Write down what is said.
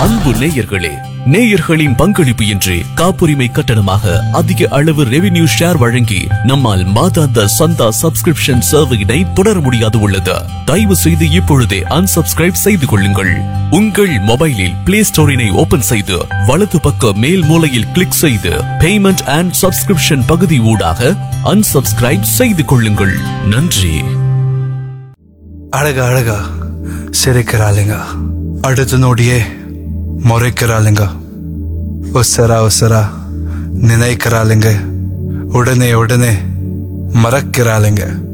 அன்பு நேயர்களே நேயர்களின் பங்களிப்பு இன்றி காப்புரிமை கட்டணமாக அதிக அளவு ரெவென்யூ ஷேர் வழங்கி நம்மால் மாதாந்த சந்தா சப்ஸ்கிரிப்ஷன் சேவையினை தொடர முடியாது உள்ளது தயவு செய்து இப்பொழுதே unsubscribe செய்து கொள்ளுங்கள் உங்கள் மொபைலில் பிளே ஸ்டோரினை ஓபன் செய்து வலது பக்க மேல் மூலையில் கிளிக் செய்து பேமெண்ட் அண்ட் சப்ஸ்கிரிப்ஷன் பகுதி ஊடாக unsubscribe செய்து கொள்ளுங்கள் நன்றி அழகா அழகா சிரிக்கிறாளுங்க அடுத்த நொடியே முறைக்கிறாளுங்க உசரா உசரா நினைக்கிறாளுங்க உடனே உடனே மறக்கிறாளுங்க